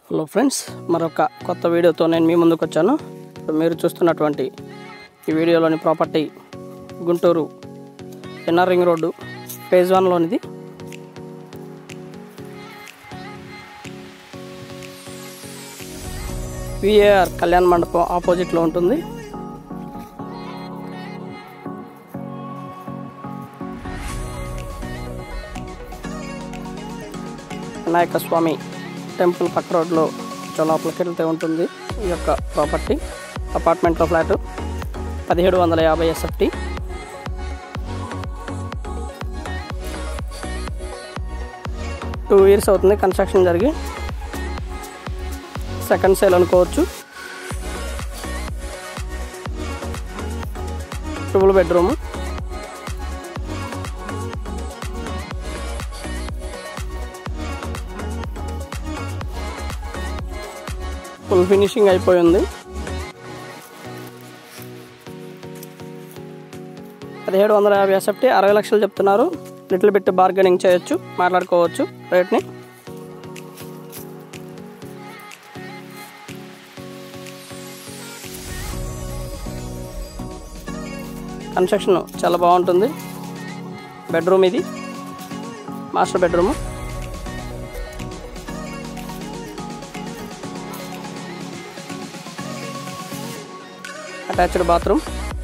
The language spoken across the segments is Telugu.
హలో ఫ్రెండ్స్ మరొక కొత్త వీడియోతో నేను మీ ముందుకు వచ్చాను ఇప్పుడు మీరు చూస్తున్నటువంటి ఈ వీడియోలోని property Guntur NR ring road phase వన్లోనిది విఏఆర్ కళ్యాణ్ మండపం ఆపోజిట్లో ఉంటుంది వినాయక స్వామి టెంపుల్ పక్క రోడ్లో లోపలికి వెళ్తే ఉంటుంది ఈ యొక్క ప్రాపర్టీ అపార్ట్మెంట్లో ఫ్లాట్ పదిహేడు వందల యాభై ఎస్ఎఫ్టీ టూ ఇయర్స్ అవుతుంది కన్స్ట్రక్షన్ జరిగి సెకండ్ సేల్ అనుకోవచ్చు ట్రిపుల్ బెడ్రూమ్ ఫుల్ ఫినిషింగ్ అయిపోయింది పదిహేడు వందల యాభై ఎస్ఎఫ్టీ అరవై లక్షలు చెప్తున్నారు లిటిల్ బిట్ బార్గెనింగ్ చేయొచ్చు మాట్లాడుకోవచ్చు రేట్ని కన్స్ట్రక్షన్ చాలా బాగుంటుంది బెడ్రూమ్ ఇది మాస్టర్ బెడ్రూమ్ అటాచ్డ్ బాత్రూమ్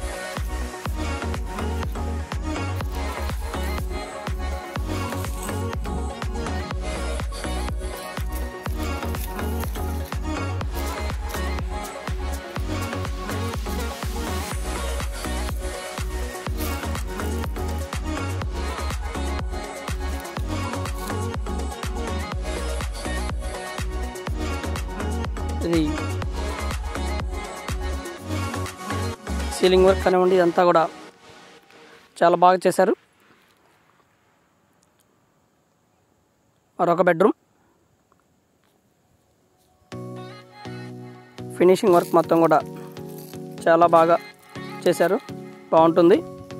ఇది సీలింగ్ వర్క్ కానివ్వండి ఇదంతా కూడా చాలా బాగా చేశారు మరొక బెడ్రూమ్ ఫినిషింగ్ వర్క్ మొత్తం కూడా చాలా బాగా చేశారు బాగుంటుంది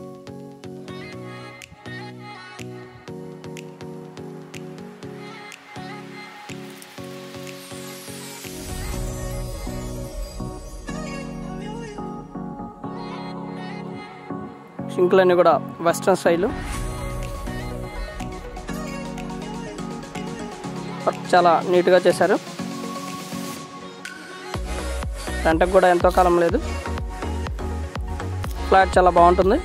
సింకులన్నీ కూడా వెస్ట్రన్ స్టైలు వర్క్ చాలా నీట్గా చేశారు రెంట్కి కూడా ఎంతో కాలం లేదు ఫ్లాట్ చాలా బాగుంటుంది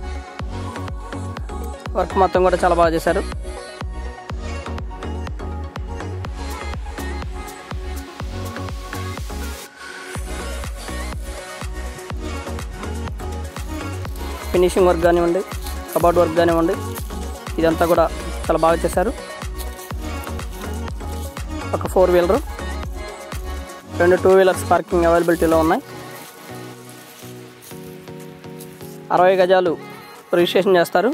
వర్క్ మొత్తం కూడా చాలా బాగా చేశారు ఫినిషింగ్ వర్క్ కానివ్వండి కబోర్డ్ వర్క్ కానివ్వండి ఇదంతా కూడా చాలా బాగా చేశారు ఒక ఫోర్ వీలర్ రెండు టూ వీలర్స్ పార్కింగ్ అవైలబిలిటీలో ఉన్నాయి అరవై గజాలు రిజిస్ట్రేషన్ చేస్తారు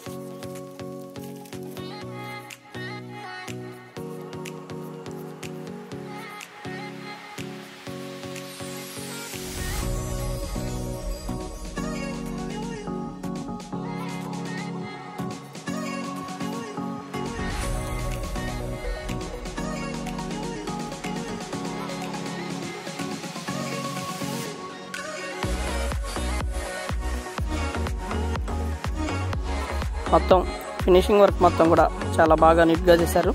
మొత్తం ఫినిషింగ్ వర్క్ మొత్తం కూడా చాలా బాగా నీట్గా చేశారు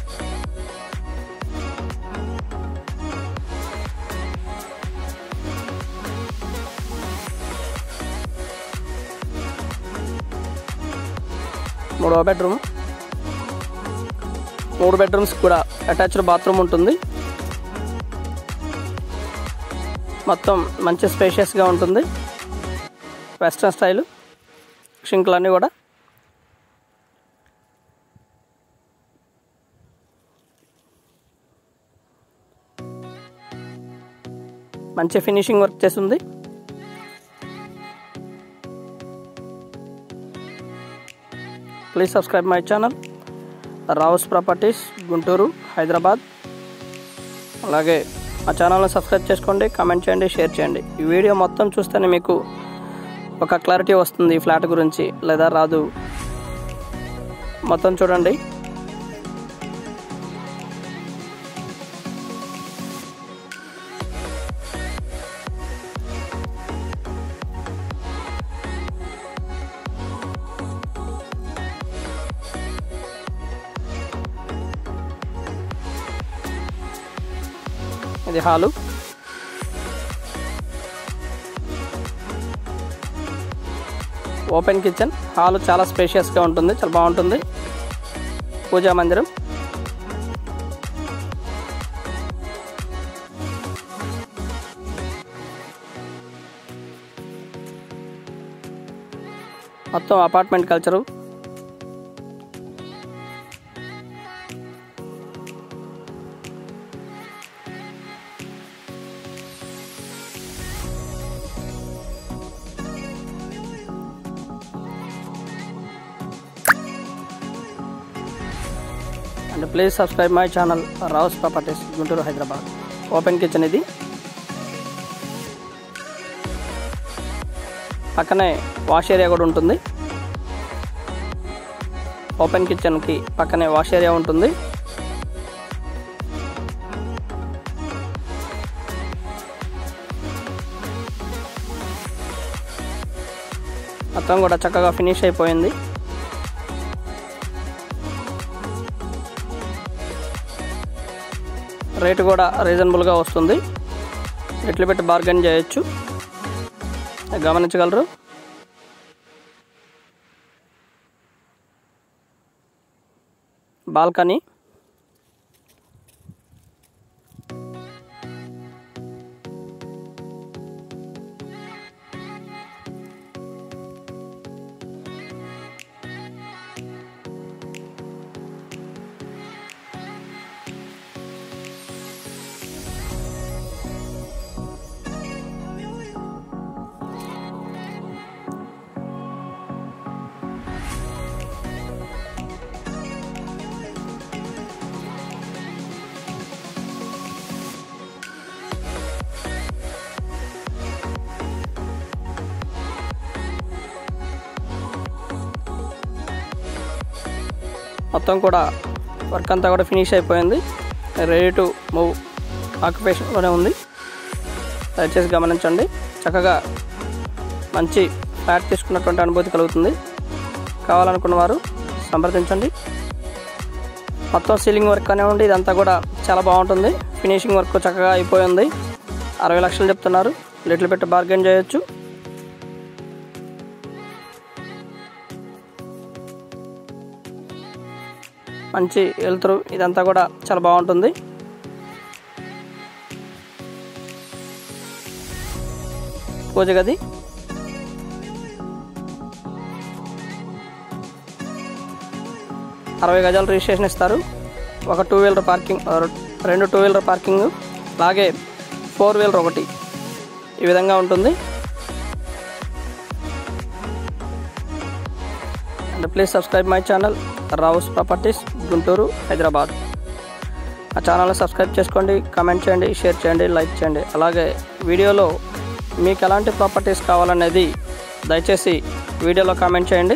మూడవ బెడ్రూమ్ మూడు బెడ్రూమ్స్ కూడా అటాచ్డ్ బాత్రూమ్ ఉంటుంది మొత్తం మంచి స్పేషియస్గా ఉంటుంది వెస్ట్రన్ స్టైలు షింకులన్నీ కూడా మంచి ఫినిషింగ్ వర్క్ చేస్తుంది please subscribe my channel Rao's properties Guntur Hyderabad అలాగే మా ఛానల్ని సబ్స్క్రైబ్ చేసుకోండి కామెంట్ చేయండి షేర్ చేయండి ఈ వీడియో మొత్తం చూస్తేనే మీకు ఒక క్లారిటీ వస్తుంది ఈ ఫ్లాట్ గురించి లేదా రాదు మొత్తం చూడండి ఇది హాలు ఓపెన్ కిచెన్ హాల్ చాలా స్పేషియస్గా ఉంటుంది చాలా బాగుంటుంది పూజా మందిరం మొత్తం apartment culture and please subscribe my channel Rao's properties Guntur Hyderabad open kitchen ఇది పక్కనే వాష్ ఏరియా కూడా ఉంటుంది ఓపెన్ కిచెన్కి పక్కనే వాష్ ఏరియా ఉంటుంది మొత్తం కూడా చక్కగా ఫినిష్ అయిపోయింది రేటు కూడా రీజనబుల్గా వస్తుంది ఎట్లు పెట్టి బార్గెన్ చేయొచ్చు గమనించగలరు బాల్కనీ మొత్తం కూడా వర్క్ అంతా కూడా ఫినిష్ అయిపోయింది రెడీ టు మూవ్ ఆక్యుపేషన్లోనే ఉంది దయచేసి గమనించండి చక్కగా మంచి ఫ్లాట్ తీసుకున్నటువంటి అనుభూతి కలుగుతుంది కావాలనుకున్న వారు సంప్రదించండి మొత్తం సీలింగ్ వర్క్ అనేవ్వండి ఇదంతా కూడా చాలా బాగుంటుంది ఫినిషింగ్ వర్క్ చక్కగా అయిపోయింది అరవై లక్షలు చెప్తున్నారు లిటిల్ పెట్టి బార్గెన్ చేయొచ్చు మంచి వెలుతురు ఇదంతా కూడా చాలా బాగుంటుంది పూజ గది అరవై గజాలు రిజిస్ట్రేషన్ ఇస్తారు ఒక టూ వీలర్ పార్కింగ్ రెండు టూ వీలర్ పార్కింగ్ అలాగే ఫోర్ వీలర్ ఒకటి ఈ విధంగా ఉంటుంది and please subscribe my channel Rao's properties Guntur Hyderabad ఆ ఛానల్ని సబ్స్క్రైబ్ చేసుకోండి కామెంట్ చేయండి షేర్ చేయండి లైక్ చేయండి అలాగే వీడియోలో మీకు ఎలాంటి ప్రాపర్టీస్ కావాలనేది దయచేసి వీడియోలో కామెంట్ చేయండి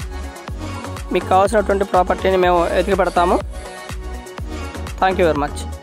మీకు కావాల్సినటువంటి ప్రాపర్టీని మేము ఎతికి పెడతాము థ్యాంక్ యూ వెరీ మచ్